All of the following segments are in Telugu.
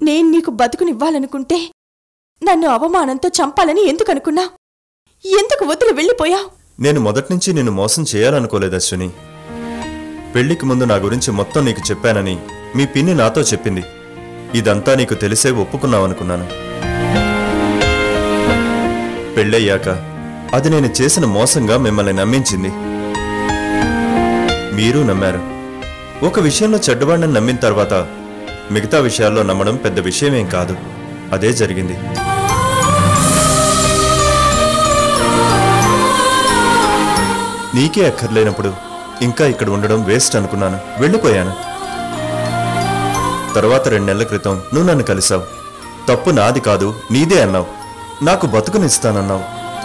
నేను నీకు బతుకునివ్వాలనుకుంటే నన్ను అవమానంతో చంపాలని ఎందుకు అనుకున్నా ఎందుకు వదిలి వెళ్ళిపోయావు నేను మొదట్నుంచి నిన్ను మోసం చేయాలనుకోలేదు అశ్విని పెళ్లికి ముందు నా గురించి మొత్తం నీకు చెప్పానని మీ పిన్ని నాతో చెప్పింది ఇదంతా నీకు తెలిసే ఒప్పుకున్నావనుకున్నాను పెళ్ళయ్యాక అది నేను చేసిన మోసంగా మిమ్మల్ని నమ్మించింది మీరు నమ్మారు ఒక విషయంలో చెడ్డవాడిని నమ్మిన తర్వాత మిగతా విషయాల్లో నమ్మడం పెద్ద విషయమేం కాదు అదే జరిగింది నీకే అక్కర్లేనప్పుడు ఇంకా ఇక్కడ ఉండడం వేస్ట్ అనుకున్నాను వెళ్ళిపోయాను తర్వాత రెండు నెలల క్రితం నువ్వు నన్ను కలిసావు తప్పు నాది కాదు నీదే అన్నావు నాకు బతుకునిస్తానన్నావు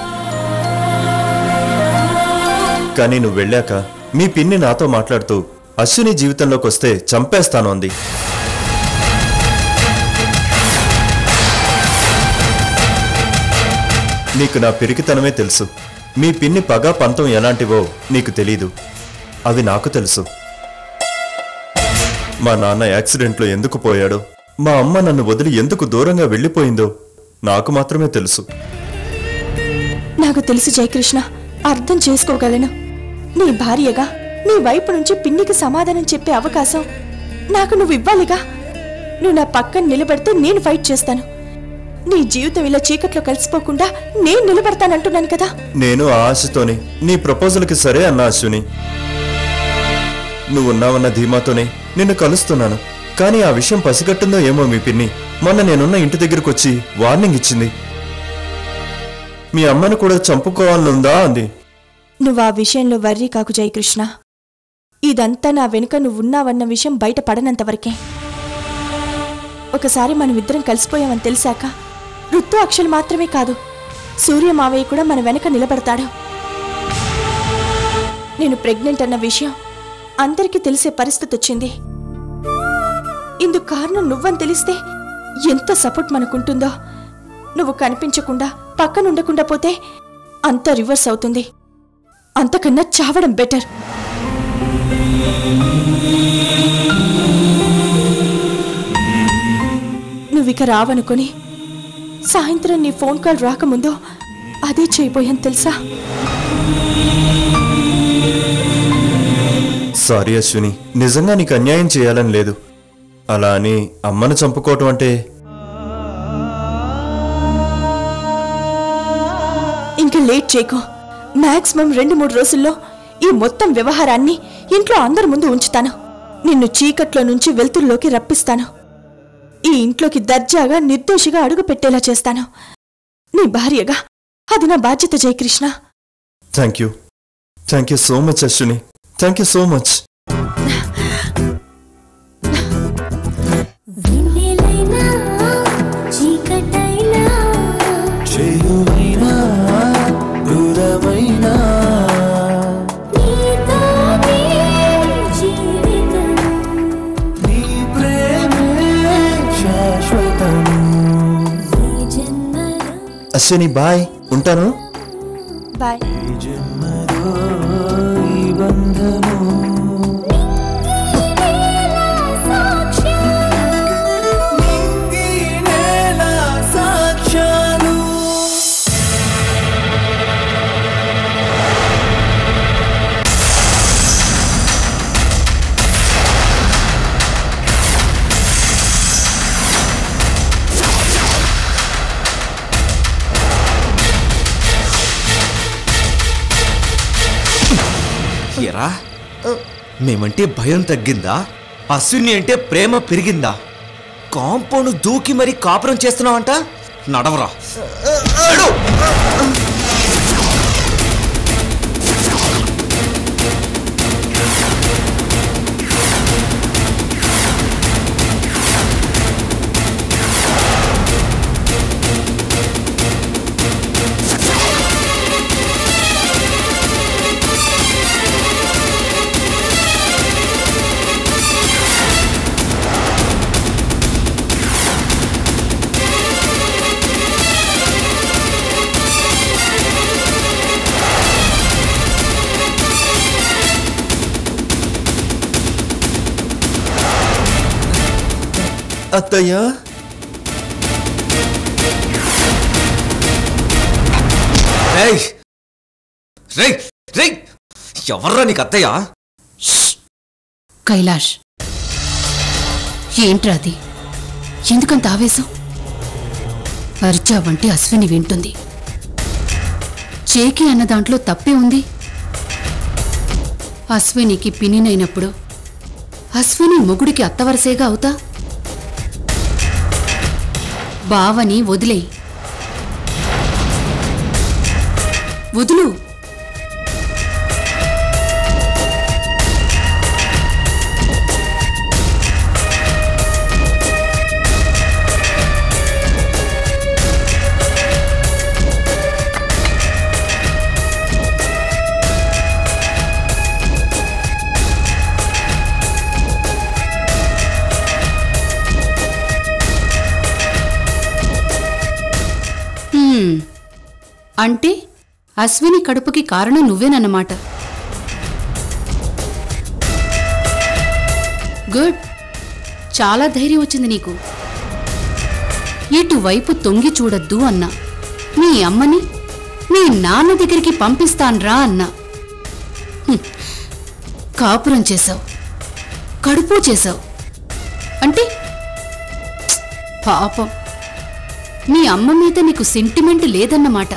కానీ నువ్వు వెళ్ళాక మీ పిన్ని నాతో మాట్లాడుతూ అశ్విని జీవితంలోకి వస్తే చంపేస్తాను అంది నీకు నా పిరికితనమే తెలుసు మీ పిన్ని పగ పంతం ఎలాంటివో నీకు తెలీదు అవి నాకు తెలుసు మా నాన్న యాక్సిడెంట్లో ఎందుకు పోయాడో మా అమ్మ నన్ను వదిలి ఎందుకు దూరంగా వెళ్ళిపోయిందో నాకు మాత్రమే తెలుసు నాకు తెలుసు జయకృష్ణ అర్థం చేసుకోగలను నీ భార్యగా నీ వైపు నుంచి పిన్నికి సమాధానం చెప్పే అవకాశం నాకు నువ్వు ఇవ్వాలిగా నువ్వు నా పక్కన నిలబడితే నేను ఫైట్ చేస్తాను నీ జీవితం ఇలా చీకట్లో కలిసిపోకుండా నేను నిలబడతానంటున్నాను కదా నేను ఆ ఆశతోనే నీ ప్రపోజల్కి సరే అన్నా అశ్విని నువ్వున్నావన్న ధీమాతోనే నిన్ను కలుస్తున్నాను కానీ ఆ విషయం పసిగట్టుందో ఏమో మీ పిన్ని మొన్న నేనున్న ఇంటి దగ్గరకు వచ్చి వార్నింగ్ ఇచ్చింది మీ అమ్మను కూడా చంపుకోవాలనుందా అంది నువ్వు ఆ విషయంలో వర్రీ కాకు జయకృష్ణ ఇదంతా నా వెనుక నువ్వు ఉన్నావన్న విషయం బయట పడనంతవరకే ఒకసారి మనం ఇద్దరం కలిసిపోయామని తెలిసాక ఋతు అక్షలు మాత్రమే కాదు సూర్య మావయ్య కూడా మన వెనక నిలబడతాడు నేను ప్రెగ్నెంట్ అన్న విషయం అందరికీ తెలిసే పరిస్థితి వచ్చింది ఇందుకు కారణం నువ్వని తెలిస్తే ఎంత సపోర్ట్ మనకుంటుందో నువ్వు కనిపించకుండా పక్కనుండకుండా పోతే అంతా రివర్స్ అవుతుంది అంతకన్నా చావడం బెటర్ నువ్విక రావనుకొని సాయంత్రం నీ ఫోన్ కాల్ రాకముందు అదే చేయబోయాను తెలుసా సారీ అశ్విని నిజంగా నీకు అన్యాయం చేయాలని లేదు అలా అని అమ్మను చంపుకోవటం అంటే ఇంకా లేట్ చేయకు మాక్సిమం రెండు మూడు రోజుల్లో ఈ మొత్తం వ్యవహారాన్ని ఇంట్లో అందరి ముందు ఉంచుతాను నిన్ను చీకట్లో నుంచి వెలుతురులోకి రప్పిస్తాను ఈ ఇంట్లోకి దర్జాగా నిర్దోషిగా అడుగు పెట్టేలా చేస్తాను నీ భార్యగా అది నా బాధ్యత Jayakrishna thank you thank you so much Ashwini thank you so much వెన్నెలైనా చీకటైనా చేయువైనా దూరమైనా నీతోనే జీవితం నీ ప్రేమే శాశ్వతము ఈ జన్మలో అశ్విని బాయ్ ఉంటాను బాయ్ ఈ జన్మలో ఈ బంధము ఈ నేల సాక్ష్యాలు ఎరా మేమంటే భయం తగ్గిందా అశ్విని అంటే ప్రేమ పెరిగిందా కాంపౌండ్ దూకి మరీ కాపురం చేస్తున్నావంట నడవరా నడు! అత్తయ్య రేయ్ రేయ్ రేయ్ ఎవర్రా నీకు అత్తయ్య కైలాష్ ఏంట్రా అది ఎందుకంత ఆవేశం అరిచావంటే అశ్విని వింటుంది చేకి అన్న దాంట్లో తప్పే ఉంది అశ్వినికి పినినైనప్పుడు అశ్విని మొగుడికి అత్తవరసేగా అవుతా బావని వదిలేయి వదులు హ్మ్. అంటే అశ్విని కడుపుకి కారణం నువ్వేనన్నమాట గుడ్ చాలా ధైర్యం వచ్చింది నీకు ఇటువైపు తొంగి చూడొద్దు అన్నా మీ అమ్మని మీ నాన్న దగ్గరికి పంపిస్తాన్రా అన్నా హ్మ్. కాపురం చేశావు కడుపు చేశావు అంటే ప్చ్! పాపం మీ అమ్మ మీద నీకు సెంటిమెంట్ లేదన్నమాట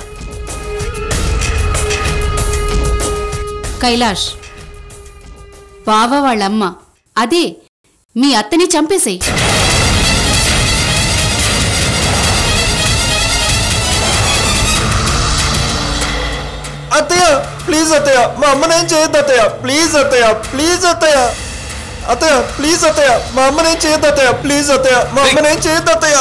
కైలాష్ బావ వాళ్ళమ్మ అదే మీ అత్తని చంపేసేయ్ అత్తయ్య ప్లీజ్ అత్తయ్య మా అమ్మనేం చేయొద్దు అత్తయ్య ప్లీజ్ అత్తయ్య ప్లీజ్ అత్తయ్య అత్తయ్య ప్లీజ్ అత్తయ్య మా అమ్మనేం చేయొద్దు అత్తయ్య ప్లీజ్ అత్తయ్య మా అమ్మనేం చేయొద్దు అత్తయ్య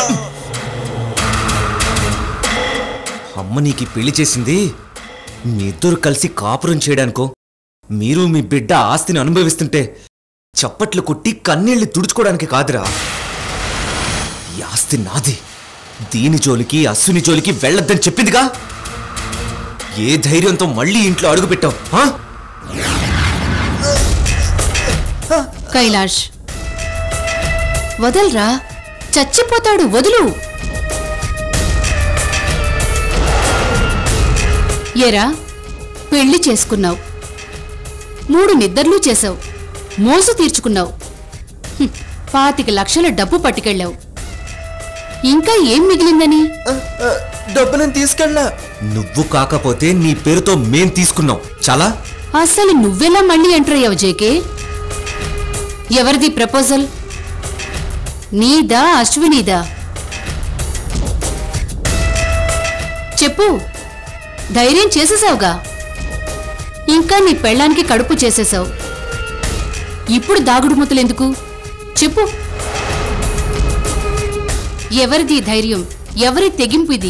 అమ్మ నీకు పెళ్లి చేసింది మీ ఇద్దరు కలిసి కాపురం చేయడానికో మీరు మీ బిడ్డ ఆస్తిని అనుభవిస్తుంటే చప్పట్లు కొట్టి కన్నీళ్లు తుడుచుకోవడానికి కాదురా ఈ ఆస్తి నాది దీని జోలికి అశ్విని జోలికి వెళ్ళొద్దని చెప్పిందిగా ఏ ధైర్యంతో మళ్ళీ ఇంట్లో అడుగుపెట్టావు ఆ? కైలాష్ వదల్రా చచ్చిపోతాడు వదులు ఏరా పెళ్లి చేసుకున్నావు మూడు నిద్రలు చేశావు మోసు తీర్చుకున్నావు హ్మ్, పాతిక లక్షల డబ్బు పట్టుకెళ్ళావు ఇంకా ఏం మిగిలిందని డబ్బు నేను తీసుకెళ్ళా నువ్వు కాకపోతే నీ పేరుతో మేం తీసుకున్నాం చాలా అసలు నువ్వెలా మళ్ళీ ఎంటర్ అయ్యావు జేకే ఎవరిది ప్రపోజల్ నీదా అశ్వినీదా చెప్పు ధైర్యం చేసేసావుగా ఇంకా నీ పెళ్ళానికి కడుపు చేసేసావు ఇప్పుడు దాగుడు ముతలెందుకు చెప్పు ఎవరిది ధైర్యం ఎవరి తెగింపు ఇది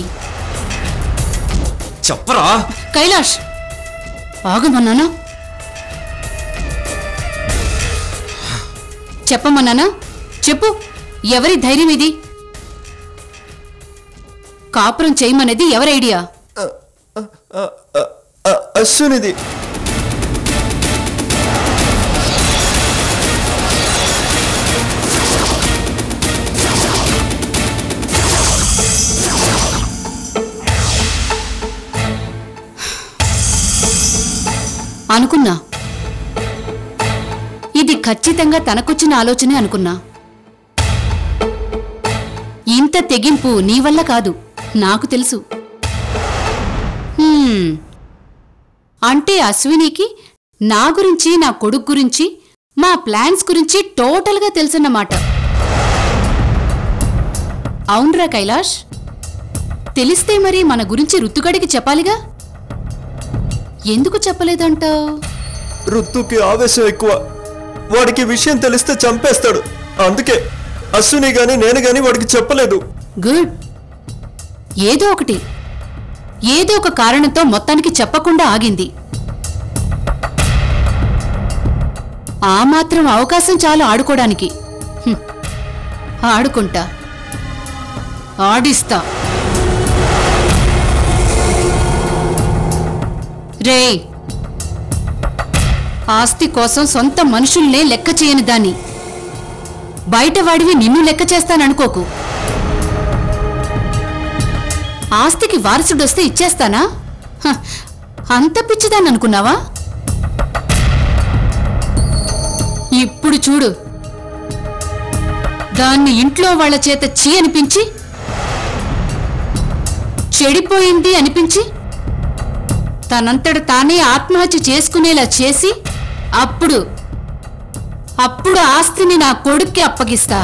చెప్పరా కైలాష్ ఆగమన్నానా చెప్పమన్నానా చెప్పు ఎవరి ధైర్యం ఇది కాపురం చేయమనేది ఎవరి ఐడియా అశ్వినిది అనుకున్నా ఇది ఖచ్చితంగా తనకొచ్చిన ఆలోచనే అనుకున్నా ఇంత తెగింపు నీ వల్ల కాదు నాకు తెలుసు హ్మ్. అంటే అశ్వినికి నా గురించి నా కొడుకు గురించి మా ప్లాన్స్ గురించి టోటల్గా తెలుసన్నమాట అవునరా కైలాష్ తెలిస్తే మరి మన గురించి రుత్తుగడికి చెప్పాలిగా ఎందుకు చెప్పలేదంటావు రుత్తుకి ఆవేశం ఎక్కువ వాడికి విషయం తెలిస్తే చంపేస్తాడు అందుకే అశ్విని గాని నేను గాని వాడికి చెప్పలేదు గుడ్ ఏదో ఒకటి ఏదో ఒక కారణంతో మొత్తానికి చెప్పకుండా ఆగింది ఆ మాత్రం అవకాశం చాలు ఆడుకోవడానికి హ్మ్. ఆడుకుంటా ఆడిస్తా రే ఆస్తి కోసం సొంత మనుషుల్నే లెక్క చేయని దాన్ని బయటవాడివి నిన్ను లెక్క చేస్తాననుకోకు ఆస్తికి వారసుడొస్తే ఇచ్చేస్తానా హ, అంత పిచ్చిదాన్ని అనుకున్నావా ఇప్పుడు చూడు దాన్ని ఇంట్లో వాళ్ళ చేత చీ అనిపించి చెడిపోయింది అనిపించి తనంతట తానే ఆత్మహత్య చేసుకునేలా చేసి అప్పుడు అప్పుడు ఆస్తిని నా కొడుక్కి అప్పగిస్తా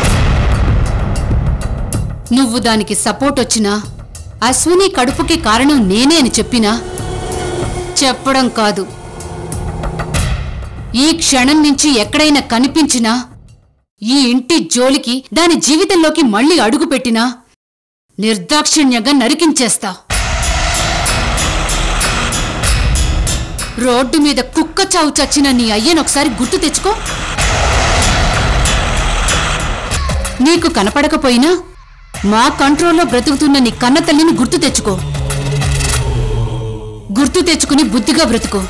నువ్వు దానికి సపోర్ట్ వచ్చినా అశ్విని కడుపుకి కారణం నేనే అని చెప్పినా చెప్పడం కాదు ఈ క్షణం నుంచి ఎక్కడైనా కనిపించినా ఈ ఇంటి జోలికి దాని జీవితంలోకి మళ్ళీ అడుగుపెట్టినా నిర్దాక్షిణ్యంగా నరికించేస్తా రోడ్డు మీద కుక్క చావు చచ్చిన నీ అయ్యను ఒకసారి గుర్తు తెచ్చుకో నీకు కనపడకపోయినా మా కంట్రోల్లో బ్రతుకుతున్న నీ కన్న తల్లిని గుర్తు తెచ్చుకో గుర్తు తెచ్చుకుని బుద్ధిగా బ్రతుకో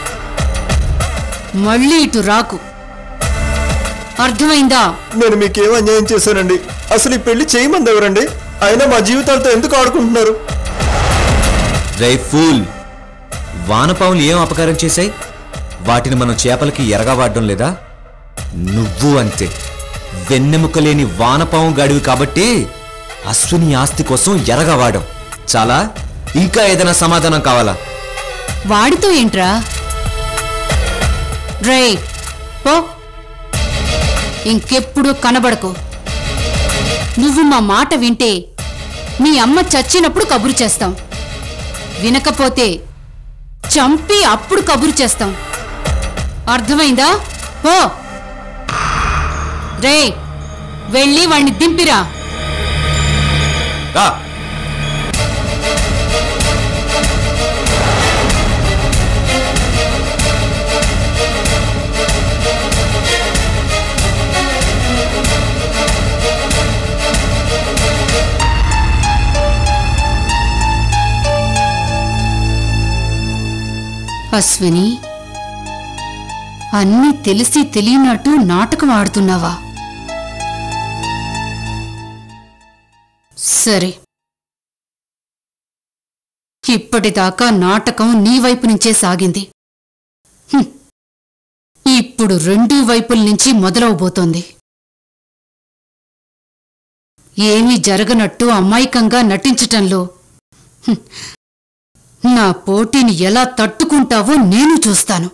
మళ్ళీ ఇటు రాకు అర్థమైందా నేను మీకేం అన్యాయం చేశానండి అసలు ఈ పెళ్లి చేయమంది ఎవరండి అయినా మా జీవితాలతో ఎందుకు ఆడుకుంటున్నారు రై ఫూల్ వానపాములు ఏం అపకారం చేశాయి వాటిని మనం చేపలకి ఎరగా వాడడం లేదా నువ్వు అంతే వెన్నెముక లేని వానపాము గాడివి కాబట్టి అశ్విని ఆస్తి కోసం ఎరగా వాడం చాలా ఇంకా ఏదైనా సమాధానం కావాలా వాడితో ఏంట్రా రే పో ఇంకెప్పుడు కనబడకు నువ్వు మా మాట వింటే మీ అమ్మ చచ్చినప్పుడు కబురు చేస్తాం వినకపోతే చంపి అప్పుడు కబురు చేస్తాం అర్థమైందా పో రే వెళ్ళి వాణ్ణి దింపిరా రా అశ్విని అన్నీ తెలిసి తెలియనట్టు నాటకం ఆడుతున్నావా సరే ఇప్పటిదాకా నాటకం నీ వైపు నుంచే సాగింది హ్మ్. ఇప్పుడు రెండు వైపుల నుంచి మొదలవబోతోంది ఏమీ జరగనట్టు అమాయకంగా నటించటంలో హ్మ్, నా పోటీని ఎలా తట్టుకుంటావో నేను చూస్తాను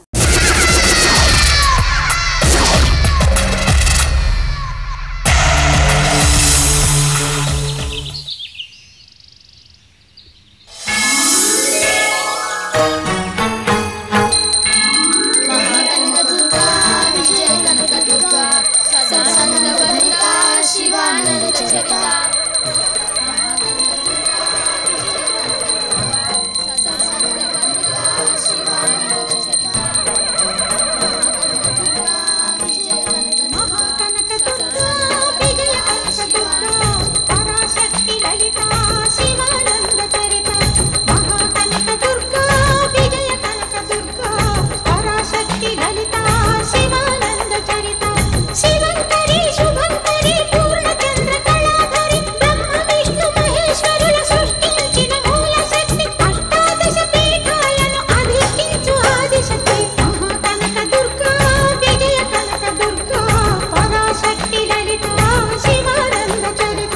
శివంతరి శుభంకరి పూర్ణచంద్ర కళాధరి బ్రహ్మ విష్ణు మహేశ్వరుల సృష్టించిన మూల శక్తి అష్టాదశ పీఠాలను అధిష్ఠించు ఆదిశక్తి మహాకనక దుర్గా విజయ కనక దుర్గా పరాశక్తి లలిత శివానంద చరిత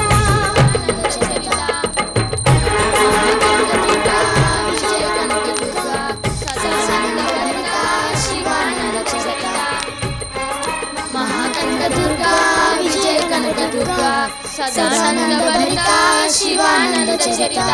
మహాకనక దుర్గా విజయ కనక దుర్గా సదానంద భరిత శివానంద చరిత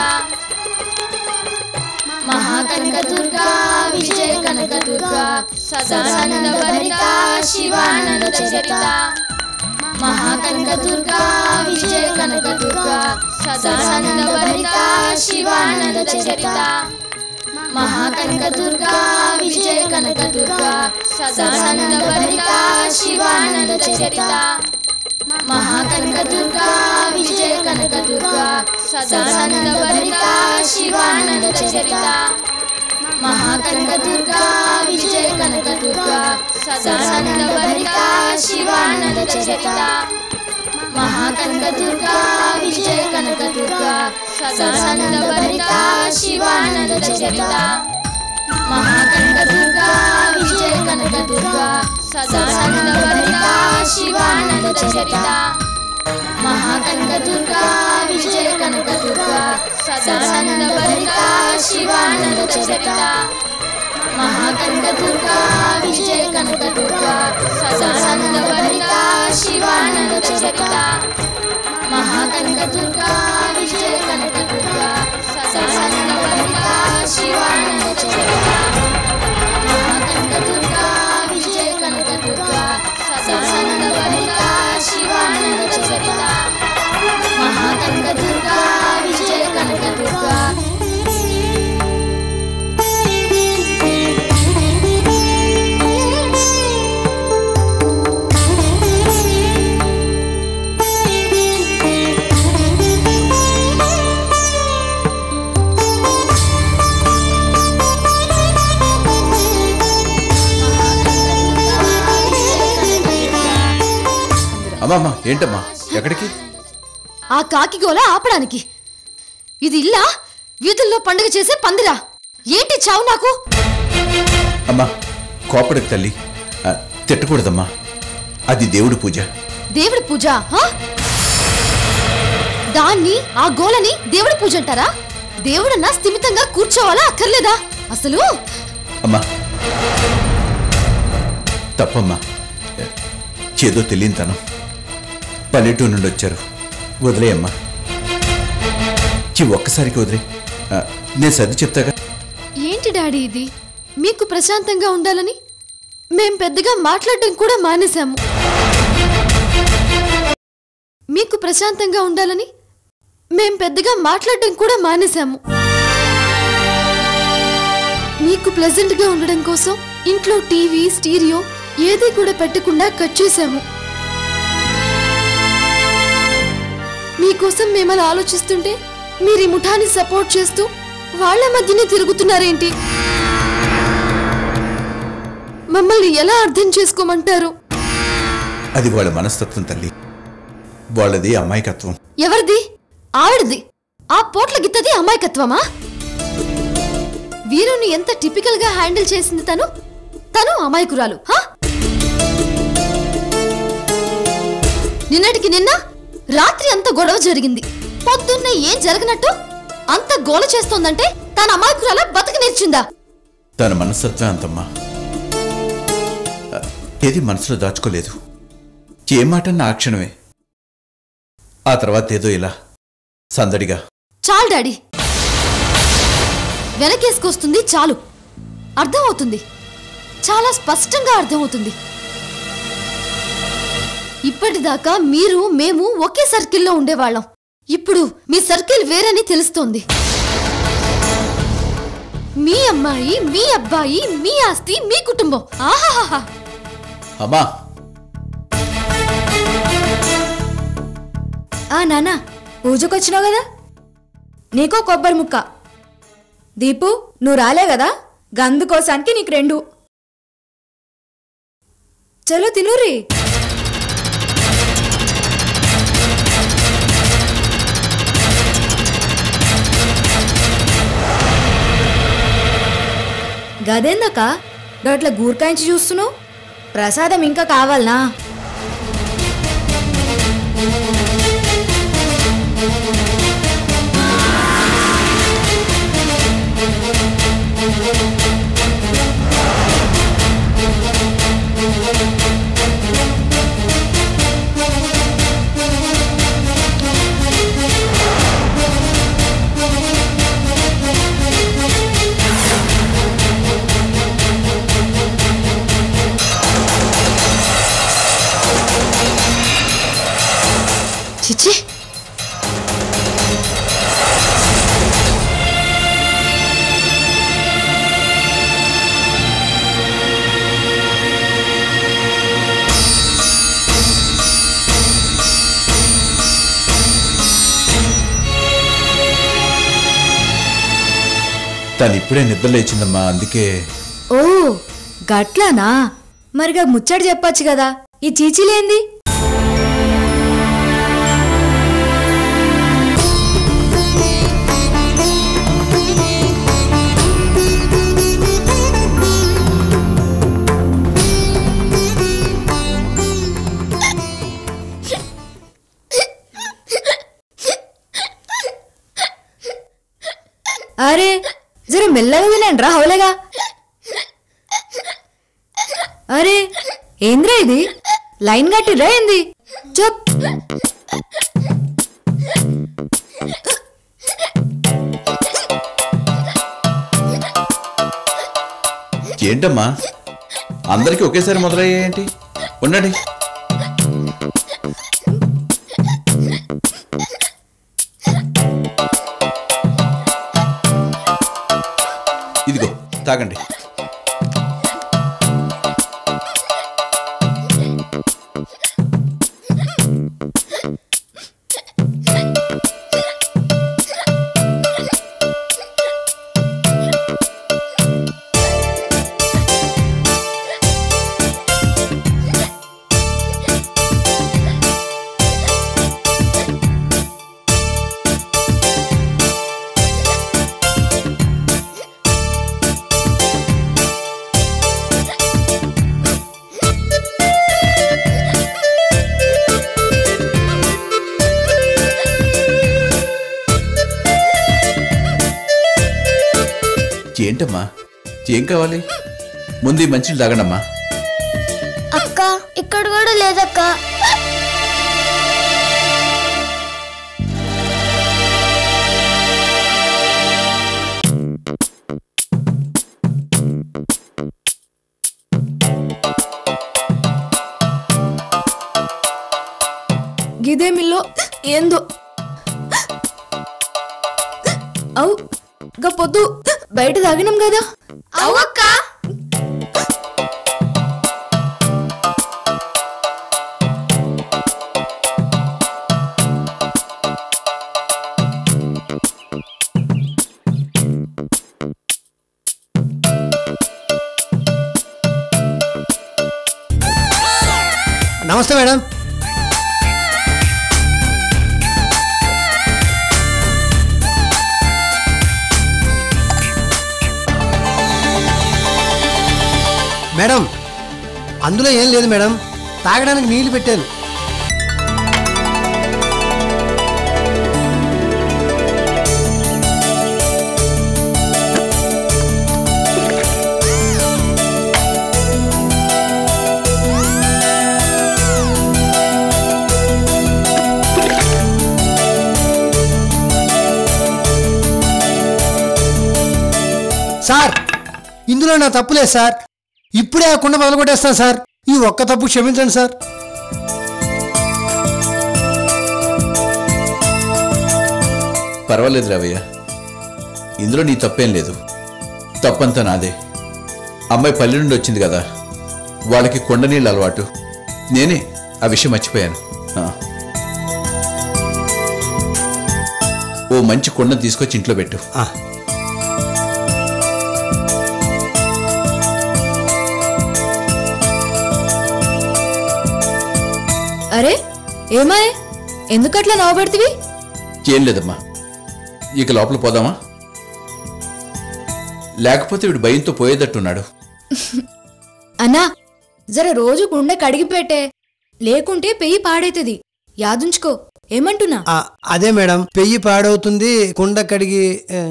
మహాకనక దుర్గా విజయ కనక దుర్గా సదానంద భరిత శివానంద చరిత మహాకనక దుర్గా విజయ కనక దుర్గా సదానంద భరిత శివానంద చరిత మహాకనక దుర్గా విజయ కనక దుర్గా సదానంద భరిత శివానంద చరిత మహాకనక దుర్గా విజయ కనక దుర్గా సదానంద భరిత శివానంద చరిత మహాకనక దుర్గా విజయ కనక దుర్గా సదానంద భరిత శివానంద చరిత మహాకనక దుర్గా విజయ కనక దుర్గా సదానంద భరిత శివానంద చరిత మహాకనక దుర్గా విజయ కనక దుర్గా సదానంద భరిత శివానంద చరిత మహాకనక దుర్గా విజయ కనక దుర్గా సదానంద భరిత శివానంద చరిత మహాకనక దుర్గా విజయ కనక దుర్గా సదానంద భరిత శివానంద చరిత మహాకనక దుర్గా విజయ కనక దుర్గా సదానంద భరిత శివానంద చరిత మహాకనక దుర్గా విజయ కనక దుర్గా సదానంద భరిత శివానంద చరిత మహాకనక దుర్గా విజయ కనక దుర్గా అమ్మమ్మ ఏంటమ్మా ఎక్కడికి ఆ కాకి గోల ఆపడానికి ఇది ఇల్లా వీధుల్లో పండుగ చేసే పందిరా ఏంటి చావు నాకు అమ్మా కోపడికి తల్లి ఆ, తిట్టకూడదమ్మా అది దేవుడి పూజ దేవుడి పూజ హా? దాన్ని ఆ గోలని దేవుడి పూజ అంటారా దేవుడన్నా స్థిమితంగా కూర్చోవాలా అక్కర్లేదా అసలు అమ్మా తప్పమ్మా ఏదో తెలియని తనం పల్లెటూరు నుండి వచ్చారు వదిలేయమ్మా ఈ ఒక్కసారికి వదిలే ఆ, నేను సర్ది చెప్తాగా ఏంటి డాడీ ఇది మీకు ప్రశాంతంగా ఉండాలని మేం పెద్దగా మాట్లాడడం కూడా మానేశాము మీకు ప్రశాంతంగా ఉండాలని మేం పెద్దగా మాట్లాడడం కూడా మానేశాము మీకు ప్లెజెంట్ గా ఉండడం కోసం ఇంట్లో టీవీ స్టీరియో ఏది కూడా పెట్టకుండా కట్ చేశాము మీకోసం మేమలా ఆలోచిస్తుంటే మీరు ఈ ముఠాని సపోర్ట్ చేస్తూ వాళ్ళ మధ్యనే తిరుగుతున్నారేంటి మమ్మల్ని ఎలా అర్థం చేసుకోమంటారు అది వాళ్ళ మనస్తత్వం తల్లి వాళ్ళది అమాయకత్వం ఎవరిది ఆవిడది ఆ పోట్ల గిత్తది అమాయకత్వమా వీరుని ఎంత టిపికల్ గా హ్యాండిల్ చేసింది తను తను అమాయకురాలు హా? నిన్నటికి నిన్న రాత్రి అంత గొడవ జరిగింది పొద్దున్నే ఏం జరగనట్టు అంత గోల చేస్తోందంటే తన అమాయకురాల బతక నేర్చిందా తన మనస్తత్వం అంతమ్మా ఆ, ఏది మనసులో దాచుకోలేదు ఏ మాటన్నా ఆ క్షణమే ఆ తర్వాత ఏదో ఇలా సందడిగా చాలు డాడీ వెనకేసుకొస్తుంది చాలు అర్థమవుతుంది చాలా స్పష్టంగా అర్థమవుతుంది ఇప్పటిదాకా మీరు మేము ఒకే సర్కిల్లో ఉండేవాళ్ళం ఇప్పుడు మీ సర్కిల్ వేరని తెలుస్తోంది మీ అమ్మాయి మీ అబ్బాయి మీ ఆస్తి మీ కుటుంబం ఆహాహా అమ్మా ఆ నాన్న పూజకొచ్చినావు కదా నీకో కొబ్బరి ముక్క దీపు నువ్వు రాలే కదా గందు కోసానికి నీకు రెండు చలో తినురి గదేందక్క దొట్ల గూర్కాయించి చూస్తున్నావు ప్రసాదం ఇంకా కావాలనా చిచ్చి తను ఇప్పుడే నిద్ర లేచిందమ్మా అందుకే ఓ గట్లానా మరిగా ముచ్చట చెప్పొచ్చు కదా ఈ చీచీలేంది జర మెల్లగా తినండి రా హౌలేగా అరే ఏంద్రా ఇది లైన్ కట్టిర్రా ఏంది చెప్ ఏంటమ్మా అందరికీ ఒకేసారి మొదలయ్యాయేంటి ఉండండి ఇదిగో తాగండి ఏంటమ్మా ఏం కావాలి ముందు ఈ మంచిని తాగండమ్మా అక్క ఇక్కడ కూడా లేదక్క గిదే మిల్లో ఏందో అవు గా పొద్దు బయట తాగినాం కదా అవక్క నమస్తే మేడం మేడం అందులో ఏం లేదు మేడం తాగడానికి నీళ్లు పెట్టాను సార్ ఇందులో నా తప్పు లేదు సార్ ఇప్పుడే ఆ కుండ మొదలుకొట్టేస్తాను సార్ ఈ ఒక్క తప్పు క్షమించండి సార్ పర్వాలేదు రావయ్య ఇందులో నీ తప్పేం లేదు తప్పంతా నాదే అమ్మాయి పల్లె నుండి వచ్చింది కదా వాళ్ళకి కొండ నీళ్ళు అలవాటు నేనే ఆ విషయం మర్చిపోయాను ఆ. ఓ మంచి కొండ తీసుకొచ్చి ఇంట్లో పెట్టు ఆ, అరే ఏమాయ్ ఎందుకట్లా నవ్వబెడితివి ఏం లేదమ్మా ఇక లోపల పోదామా లేకపోతే వీడు భయంతో పోయేటట్టున్నాడు అన్నా జర రోజు గుండె కడిగి పెట్టే లేకుంటే పెయ్యి పాడైతది యాదుంచుకో ఏమంటున్నా ఆ, అదే మేడం పెయ్యి పాడవుతుంది కుండ కడిగి ఆ,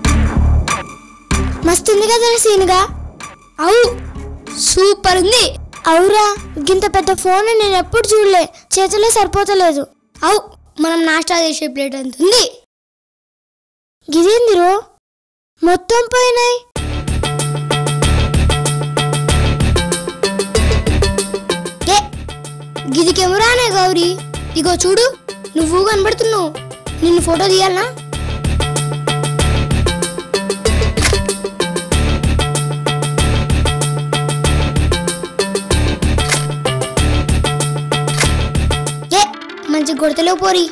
మస్తుంది కదా సీనుగా అవు సూపర్ ఉంది అవురా గింత పెద్ద ఫోన్ నేను ఎప్పుడు చూడలే చేతిలో సరిపోతలేదు అవు మనం నాష్టా చేసే ప్లేట్ అంత ఉంది గిదేందిరో మొత్తం పోయినాయి ఏ గిది కెమెరానే గౌరీ ఇగో చూడు నువ్వు కనబడుతున్నావు నిన్ను ఫోటో తీయాలనా ఏ మంచి కొడతలో పోరి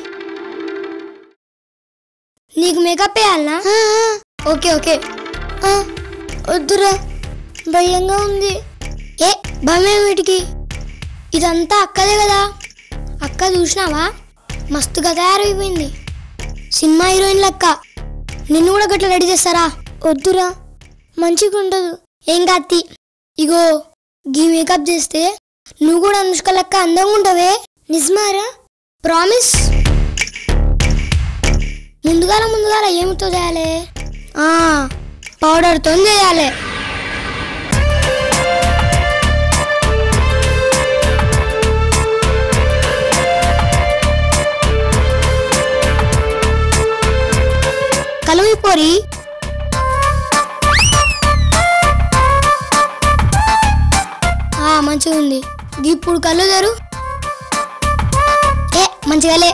నీకు మేకప్ వేయాలనా ఓకే ఓకే ఆ, వద్దురా భయంగా ఉంది ఏ భయం వీటికి ఇదంతా అక్కదే కదా అక్క చూసినావా మస్తుగా తయారైపోయింది సినిమా హీరోయిన్ లెక్క నిన్ను కూడా గట్ల రెడీ చేస్తారా వద్దురా మంచిగా ఉండదు ఏం కాత్తి ఇగో గీ మేకప్ చేస్తే నువ్వు కూడా అనుష్క లెక్క అందంగా ఉంటావే నిజమారా ప్రామిస్ ముందుగాల ముందుగాల ఏమితో చేయాలి ఆ, పౌడర్తో చేయాలి కలవి పోరి ఆ, మంచిగా ఉంది ఇప్పుడు కళ్ళు తెరు ఏ మంచిగా లే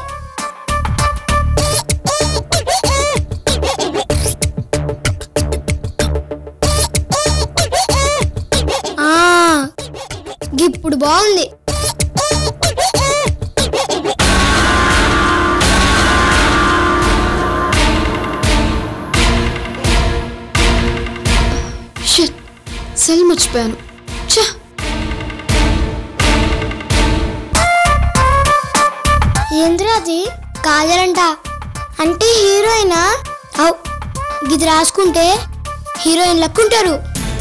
ఆ, ఇప్పుడు బాగుంది షిట్ సెల్ మర్చిపోయాను ఛ ఏంద్రా అది కాజలంట అంటే హీరోయినా అవు ఇది రాసుకుంటే హీరోయిన్ లక్కుంటారు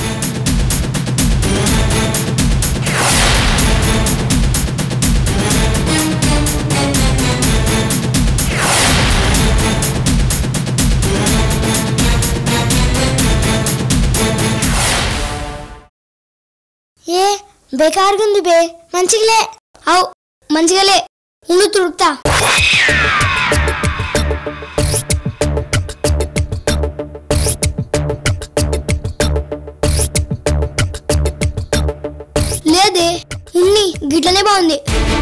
ఏ బేకారుగా ఉంది బే మంచిగలే అవు మంచిగలే ఉండు తుడుపుతా లేదే ఉన్ని గిట్లనే బాగుంది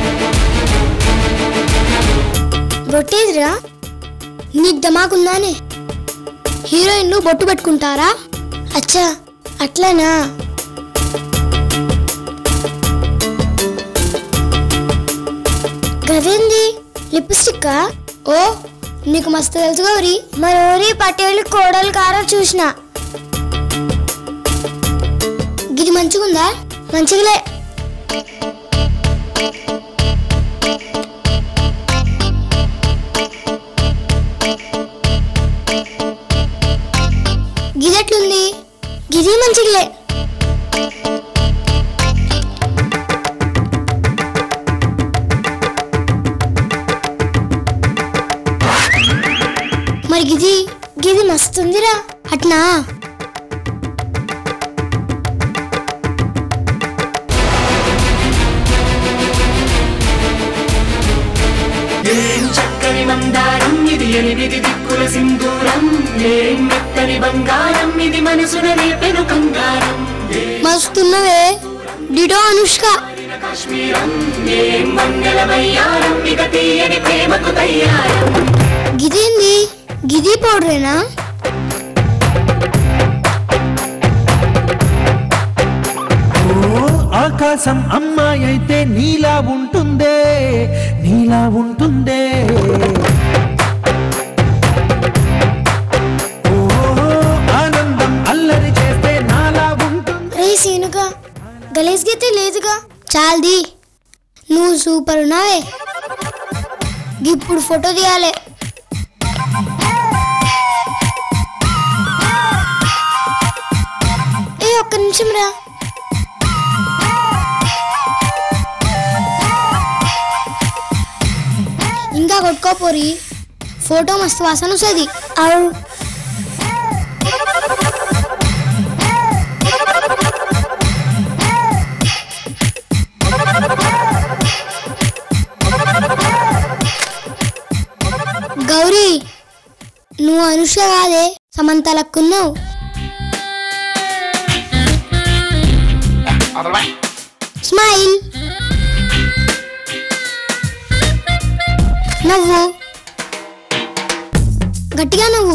బొట్టేదిరా నీకు దమాకుందానే హీరోయిన్లు బొట్టు పెట్టుకుంటారా అచ్చా అట్లనా గదేంది లిప్స్టిక్ ఓ నీకు మస్తు తెలుసు గౌరి మరి ఓరి పటేలు కోడలు కారా చూసిన గిది మంచిగుందా మంచిగలే గిదెట్లుంది గిది మంచిగలే మరి గిది గిది మస్తుందిరా అట్నా ఏం చక్కని మందారం ఇది ఎనిమిది దిక్కుల సింధూరం ఏం మెత్తని బంగారం ఇది మనసున రేపెను కంగారం మస్తున్నవే డిడో అనుష్క కాశ్మీరం ఏం మంగళ వయ్యారం ఇక తీయని ప్రేమకు తయ్యారం గిదేంది గిది పౌడరేనా ఓ ఆకాశం అమ్మాయి అయితే నీలా ఉంటుందే నీలా ఉంటుందే ఓ ఆనందం అల్లరి చేస్తే నాలా ఉంటుంది రే సీనుగా గలేజ్ గీతే లేదుగా చాల్ది నువ్వు సూపర్ ఉన్నావే ఇప్పుడు ఫోటో తీయాలి ఏ ఒక్క నిమిషం రా ఇంకా కొట్టుకోపోరి ఫోటో మస్తు వాసన వస్తుంది అవు అనుష కాదే సమంత లక్కున్నావు స్మైల్ నవ్వు గట్టిగా నవ్వు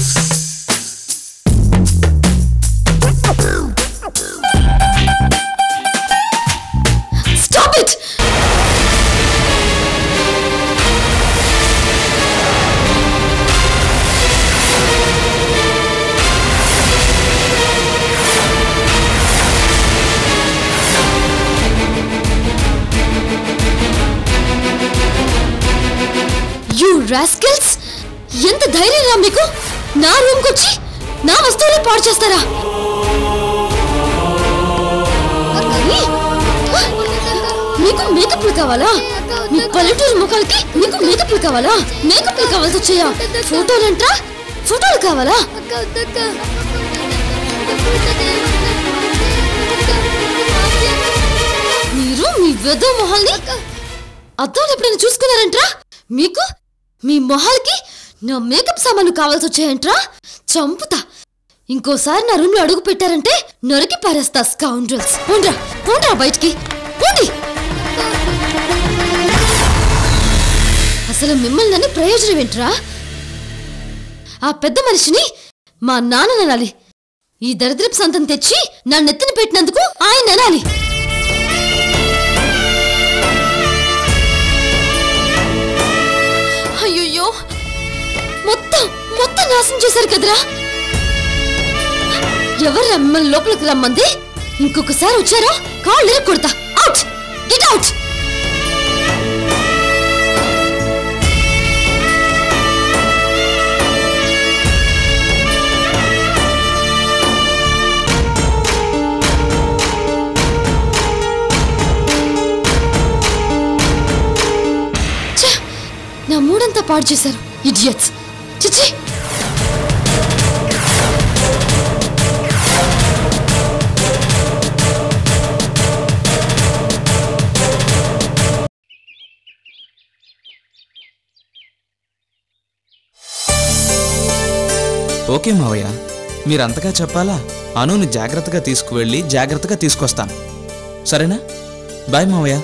స్టాప్ ఇట్ యు రాస్కెల్స్ ఎంత ధైర్యం రా మీకు నా రూమ్కి వచ్చి నా వస్తువులు పాడు చేస్తారా అక్కని, మీకు మేకప్లు కావాలా మీ పల్లెటూరు ముఖాలకి మీకు మేకప్లు కావాలా మేకప్లు కావాల్సి వచ్చాయా ఫోటోలంట్రా ఫోటోలు కావాలా మీరు మీ వెద మొహాల్ని అద్దాలు ఎప్పుడైనా చూసుకున్నారంట్రా మీకు మీ మొహాలకి నా మేకప్ సామాన్లు కావాల్సి వచ్చాయంట్రా చంపుతా ఇంకోసారి నా రూమ్ లో అడుగు పెట్టారంటే నరికి పారేస్తా స్కౌండ్రల్స్ పోండ్రా పోండ్రా బయటికి పోండి అసలు మిమ్మల్ని నన్ను ప్రయోజనం ఏంట్రా ఆ పెద్ద మనిషిని మా నాన్న అనాలి ఈ దరిద్రపు సంతం తెచ్చి నా నెత్తిన పెట్టినందుకు ఆయన అనాలి అయ్యయ్యో మొత్తం మొత్తం నాశనం చేశారు కదరా ఎవరు మిమ్మల్ని లోపలికి రమ్మంది ఇంకొకసారి వచ్చారో కాళ్ళు కొడతా అవుట్ గెట్ అవుట్ ఛ! నా మూడంతా పాడు చేశారు ఇడియట్స్ చిచి ఓకే మావయ్య మీరంతగా చెప్పాలా అనుని జాగ్రత్తగా తీసుకువెళ్ళి జాగ్రత్తగా తీసుకొస్తాను సరేనా బాయ్ మావయ్య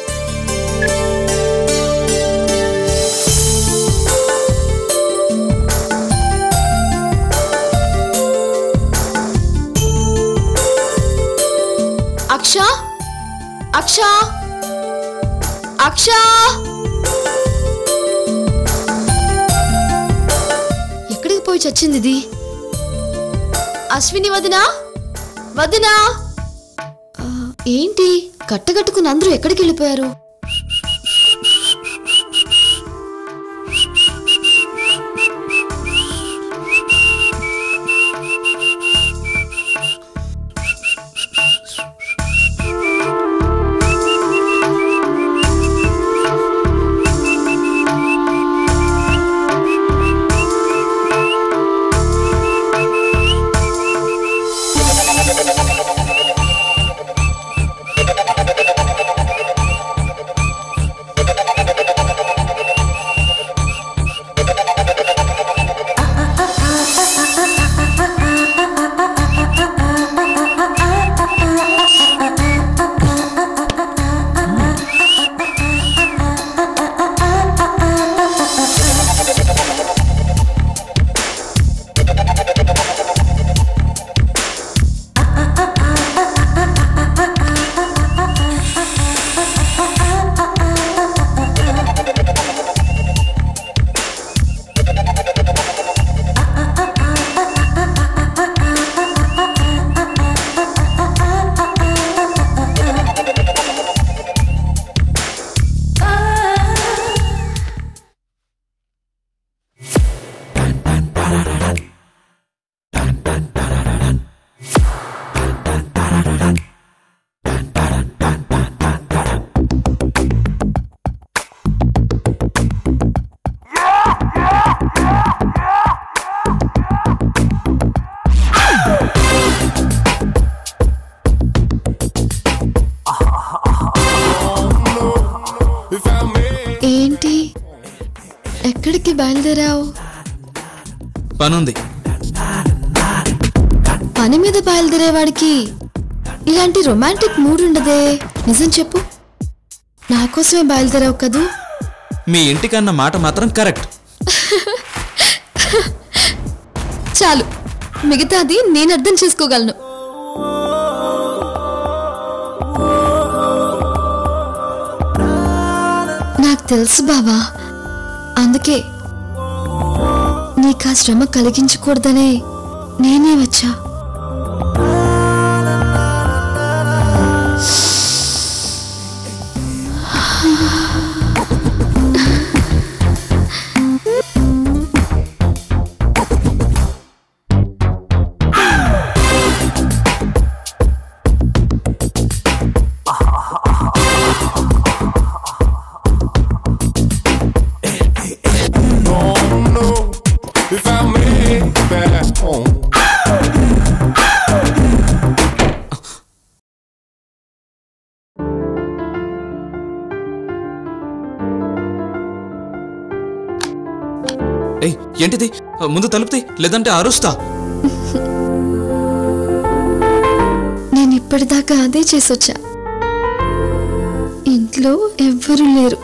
అక్ష అక్ష అక్ష ఎక్కడికి పోయి చచ్చింది ఇది అశ్విని వదినా వదినా ఆ, ఏంటి కట్టగట్టుకుని అందరూ ఎక్కడికి వెళ్ళిపోయారు ఏంటి ఎక్కడికి బయలుదేరావు పనుంది పని మీద బయలుదేరేవాడికి ఇలాంటి రొమాంటిక్ మూడ్ ఉండదే నిజం చెప్పు నా కోసమే బయలుదేరావు కదూ మీ ఇంటికన్న మాట మాత్రం కరెక్ట్ చాలు మిగతాది నేను అర్థం చేసుకోగలను నాకు తెలుసు బావా అందుకే నీకు ఆ శ్రమ కలిగించకూడదనే నేనే వచ్చా If I made back home. ఏయ్ ఏంటిది ముందు తలుపుతి లేదంటే అరుస్తా నేను ఇప్పటిదాకా అదే చేసొచ్చా ఇంట్లో ఎవ్వరూ లేరు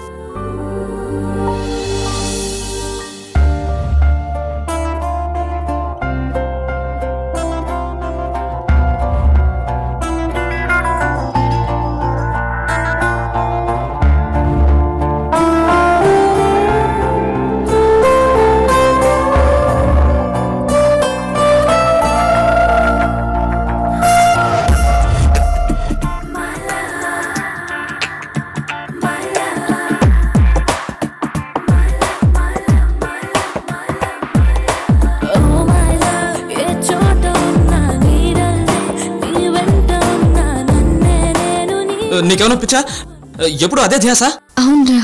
నీకేమైనా పిచ్చా ఎప్పుడు అదే ధ్యాస అవునరా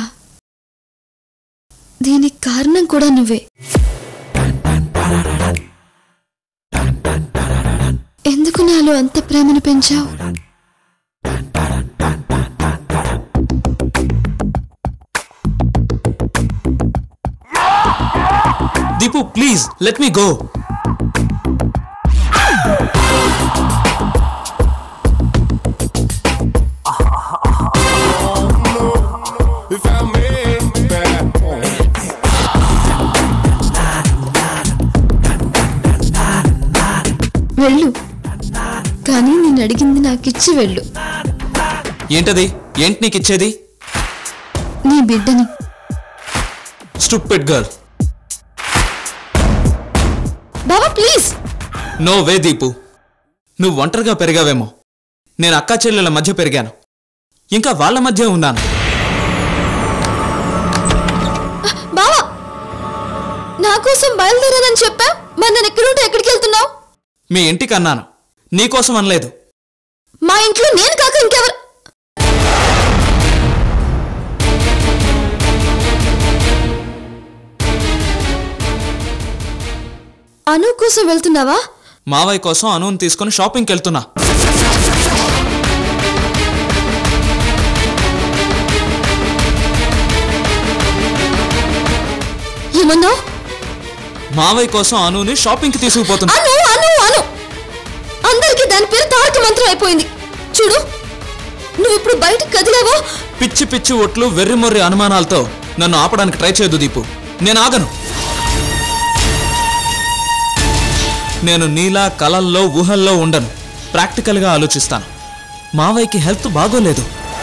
దీనికి కారణం కూడా నువ్వే ఎందుకు నాలో అంత ప్రేమను పెంచావు Deepu please let me go If I made back home. వెళ్ళు కానీ నేను అడిగింది నాకిచ్చి వెళ్ళు ఏంటది ఏంటి నీకు ఇచ్చేది నీ బిడ్డని స్టూపిడ్ గర్ల్ బాబా ప్లీజ్ నో వే దీపు నువ్వు ఒంటరిగా పెరిగావేమో నేను అక్కా చెల్లెల మధ్య పెరిగాను ఇంకా వాళ్ళ మధ్య ఉన్నాను బావా నా కోసం బయలుదేరానని చెప్పా మరి నేను ఎక్కడుంటే ఎక్కడికి వెళ్తున్నావు మీ ఇంటికి అన్నాను నీకోసం అనలేదు మా ఇంట్లో నేను కాక ఇంకెవరు అను కోసం వెళ్తున్నావా మావయ్య కోసం అనువుని తీసుకొని షాపింగ్కి వెళ్తున్నా ఏమన్నావు మావయ్య కోసం అనుని షాపింగ్కి తీసుకుపోతున్నా అను అను అను అందరికీ దాని పేరు తారక మంత్రం అయిపోయింది చూడు నువ్వు ఇప్పుడు బయటకు కదిలావో పిచ్చి పిచ్చి ఒట్లు వెర్రిమొర్రి అనుమానాలతో నన్ను ఆపడానికి ట్రై చేయదు దీపు నేను ఆగను నేను నీలా కలల్లో ఊహల్లో ఉండను ప్రాక్టికల్గా ఆలోచిస్తాను మావయ్యకి హెల్త్ బాగోలేదు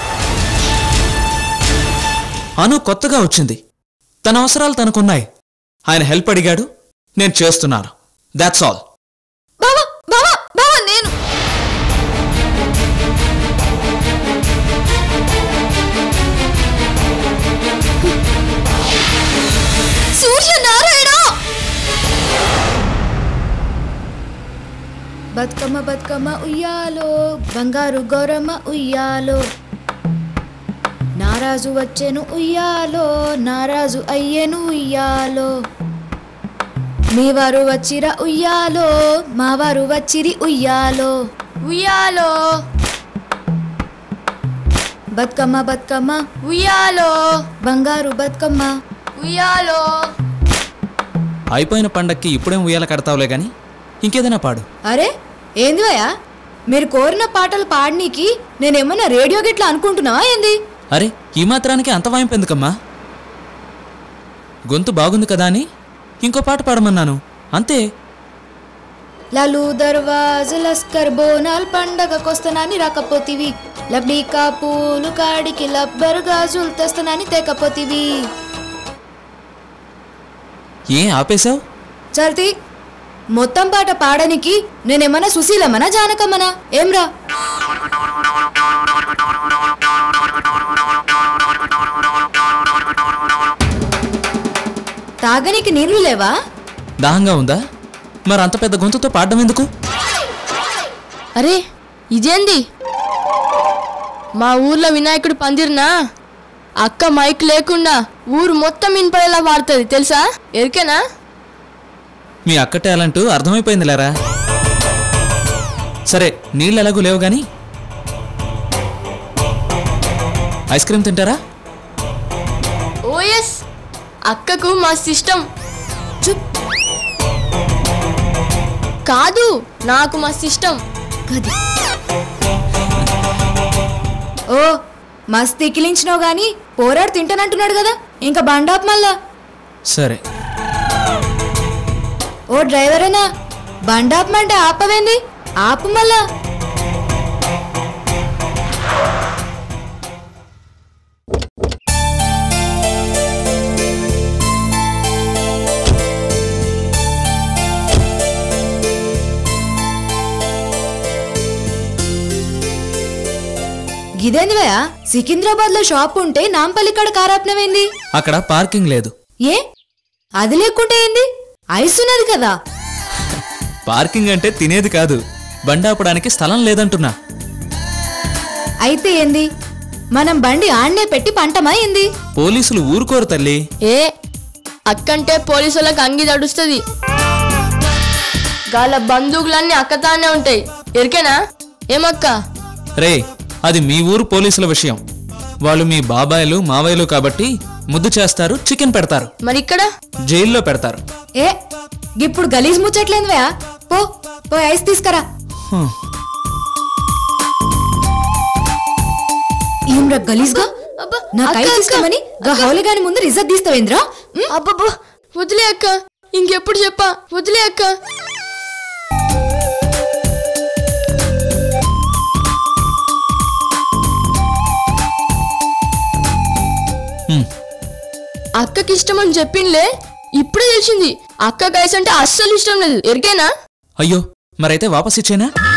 అను కొత్తగా వచ్చింది తన అవసరాలు తనకున్నాయి ఆయన హెల్ప్ అడిగాడు నేను చేస్తున్నాను దాట్స్ ఆల్ బావా బావా బావా నేను సూర్యనారాయణ బతుకమ్మ బతుకమ్మ ఉయ్యాలో బంగారు గౌరమ్మ ఉయ్యాలో నారాజు వచ్చెను ఉయ్యాలో నారాజు అయ్యేను ఉయ్యాలో మీవారు వచ్చిర ఉయ్యాలో మావారు వచ్చిరి ఉయ్యాలో ఉయ్యాలో బతుకమ్మ బతుకమ్మ ఉయ్యాలో బంగారు బతుకమ్మ ఉయ్యాలో అయిపోయిన పండక్కి ఇప్పుడేం ఉయ్యాల కడతావులే గాని ఇంకేదైనా పాడు అరే ఏంది భయ్యా మీరు కోరిన పాటలు పాడనీకి నేనేమన్నా రేడియో గిట్లా అనుకుంటున్నావా ఏంది అరే ఈ మాత్రానికి అంత వాయింపు ఎందుకమ్మా గొంతు బాగుంది కదా అని ఇంకో పాట పాడమన్నాను అంతే లలు దర్వాజ లస్కర్ బోనాల్ పండగకొస్తానని రాకపోతివి లబ్డీకా పూలు కాడికి లబ్బర్ గాజులు తెస్తానని తేకపోతివి ఏం ఆపేశావు చల్తి మొత్తం పాట పాడనికి నేనేమన్నా సుశీలమ్మనా జానకమ్మనా ఏమ్రా తాగనికి నీళ్లు లేవా దాహంగా ఉందా మరి అంత పెద్ద గొంతుతో పాడడం ఎందుకు అరే ఇదేంది మా ఊర్లో వినాయకుడు పందిరినా అక్క మైక్ లేకుండా ఊరు మొత్తం వినపడేలా వాడుతుంది తెలుసా ఎరికేనా మీ అక్క టాలెంట్ అర్థమైపోయింది లేరా సరే నీళ్ళు ఎలాగూ లేవు గాని ఐస్ క్రీమ్ తింటారా ఓఎస్ అక్కకు మా సిస్టం కాదు నాకు మా సిస్టం ఓ మస్త్ ఎక్కిలించినావు గాని పోరాడు తింటానంటున్నాడు కదా ఇంకా బండాప్ మళ్ళా సరే ఓ డ్రైవరేనా బండాపమంటే ఆపవేంది ఆపు మళ్ళా గిదేంది భయ సికింద్రాబాద్ లో షాప్ ఉంటే నాంపల్లి కాడ కారాపనమేంది అక్కడ పార్కింగ్ లేదు ఏ అది లేకుంటే ఏంది ఐస్ ఉన్నది కదా పార్కింగ్ అంటే తినేది కాదు బండాపడానికి స్థలం లేదంటున్నా అయితే ఏంది మనం బండి ఆడ్నే పెట్టి పంటమా ఏంది పోలీసులు ఊరుకోరు తల్లి ఏ అక్కంటే పోలీసులకు అంగి తడుస్తుంది గాల బందూకులన్నీ అక్కతానే ఉంటాయి ఎరికేనా ఏమక్క రే అది మీ ఊరు పోలీసుల విషయం వాళ్ళు మీ బాబాయిలు మావయ్యలు కాబట్టి ముద్దు చేస్తారు చికెన్ పెడతారు మరి ఇక్కడ జైల్లో పెడతారు ఏ ఇప్పుడు గలీజ్ ముచ్చట్లేదు భయ పో పో ఐస్ తీసుకురా హ్మ్. ఏమ్రా గలీజ్గా నాకు ఐస్ ఇస్తామని గా హౌలిగాని ముందు రిజర్వ్ తీస్తావేంద్రా అబ్బబ్బో వదిలే అక్క ఇంకెప్పుడు చెప్పా వదిలే అక్క హ్మ్. అక్కకి ఇష్టం అని చెప్పిండ్లే ఇప్పుడే తెలిసింది అక్క గైస్ అంటే అస్సలు ఇష్టం లేదు ఎరికేనా అయ్యో మరైతే వాపస్ ఇచ్చేనా